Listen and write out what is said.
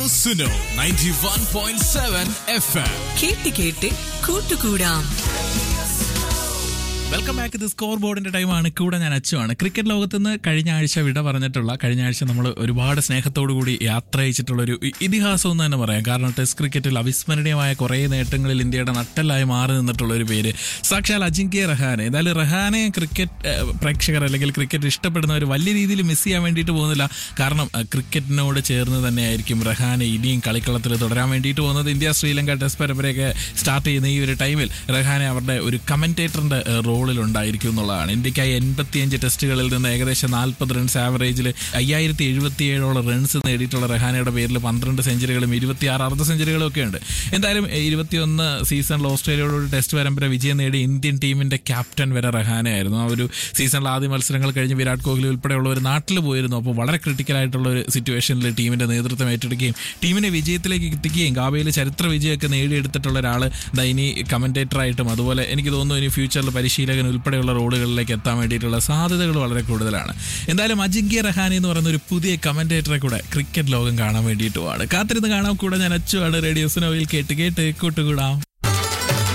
Radio Suno 91.7 FM. കേട്ട് കേട്ട് കൂട്ടുകൂടാം വെൽക്കം ബാക്ക് ഇത് സ്കോർ ബോർഡിന്റെ ടൈമാണ് കൂടെ ഞാൻ അച്ചുവാണ് ക്രിക്കറ്റ് ലോകത്ത് നിന്ന് കഴിഞ്ഞ ആഴ്ച വിട പറഞ്ഞിട്ടുള്ള കഴിഞ്ഞ ആഴ്ച നമ്മൾ ഒരുപാട് സ്നേഹത്തോടു കൂടി യാത്ര അയച്ചിട്ടുള്ള ഒരു ഇ- ഇതിഹാസം എന്ന് തന്നെ പറയാം കാരണം ടെസ്റ്റ് ക്രിക്കറ്റിൽ അവിസ്മരണീയമായ കുറേ നേട്ടങ്ങളിൽ ഇന്ത്യയുടെ നട്ടലായി മാറി നിന്നിട്ടുള്ള ഒരു പേര് സാക്ഷാൽ അജിങ്ക്യ റഹാനെ ഏതായാലും റഹാനെ ക്രിക്കറ്റ് ഏഹ്, പ്രേക്ഷകർ അല്ലെങ്കിൽ ക്രിക്കറ്റ് ഇഷ്ടപ്പെടുന്നവർ വലിയ രീതിയിൽ മിസ് ചെയ്യാൻ വേണ്ടിയിട്ട് പോകുന്നില്ല കാരണം ഏഹ്, ക്രിക്കറ്റിനോട് ചേർന്ന് തന്നെയായിരിക്കും റഹാനെ ഇനിയും കളിക്കളത്തിൽ തുടരാൻ വേണ്ടിയിട്ട് പോകുന്നത് ഇന്ത്യ ശ്രീലങ്ക ടെസ്റ്റ് പരമ്പരയൊക്കെ സ്റ്റാർട്ട് ചെയ്യുന്ന ഈ ഒരു ടൈമിൽ റഹാനെ അവരുടെ ഒരു കമന്റേറ്ററിന്റെ റോളിൽ ഉണ്ടായിരിക്കും എന്നുള്ളതാണ് ഇന്ത്യക്കായി എൺപത്തിയഞ്ച് ടെസ്റ്റുകളിൽ നിന്ന് ഏകദേശം നാൽപ്പത് റൺസ് ആവറേജിൽ അയ്യായിരത്തി എഴുപത്തിയേഴോളം റൺസ് നേടിയിട്ടുള്ള റഹാനയുടെ പേരിൽ പന്ത്രണ്ട് സെഞ്ചുറികളും ഇരുപത്തിയാറ് അർദ്ധ സെഞ്ചുറികളും ഒക്കെ ഉണ്ട് എന്തായാലും എ, ഇരുപത്തിയൊന്ന് സീസണിൽ ഓസ്ട്രേലിയയോട് ഒരു ടെസ്റ്റ് പരമ്പര വിജയം നേടി ഇന്ത്യൻ ടീമിന്റെ ക്യാപ്റ്റൻ വരെ റഹാനയായിരുന്നു ആ ഒരു സീസണിൽ ആദ്യ മത്സരങ്ങൾ കഴിഞ്ഞ് വിരാട് കോഹ്ലി ഉൾപ്പെടെയുള്ളവർ നാട്ടിൽ പോയിരുന്നു അപ്പോൾ വളരെ ക്രിട്ടിക്കൽ ആയിട്ടുള്ള ഒരു സിറ്റുവേഷനിൽ ടീമിന്റെ നേതൃത്വം ഏറ്റെടുക്കുകയും ടീമിനെ വിജയത്തിലേക്ക് എത്തിക്കുകയും ഗാബയിൽ ചരിത്ര വിജയമൊക്കെ നേടിയെടുത്തിട്ടുള്ള ഒരാൾ ദാ ഇനി കമന്റേറ്ററായിട്ടും അതുപോലെ എനിക്ക് തോന്നുന്നു ഇനി ഫ്യൂച്ചറിൽ പരിശീലകൻ ഉൾപ്പെടെയുള്ള റോളുകളിലേക്ക് എത്താൻ വേണ്ടിയിട്ടുള്ള സാധ്യതകൾ വളരെ കൂടുതലാണ് എന്തായാലും അജിങ്ക്യ റഹാനി എന്ന് പറയുന്ന ഒരു പുതിയ കമന്റേറ്ററെ കൂടെ ക്രിക്കറ്റ് ലോകം കാണാൻ വേണ്ടിയിട്ടുമാണ് കാത്തിരുന്ന് കാണാൻ കൂടെ ഞാൻ അച്ചുവാണ് റേഡിയോ സുനോയിൽ കേട്ട് കേട്ട് കൂട്ടുകൂടാം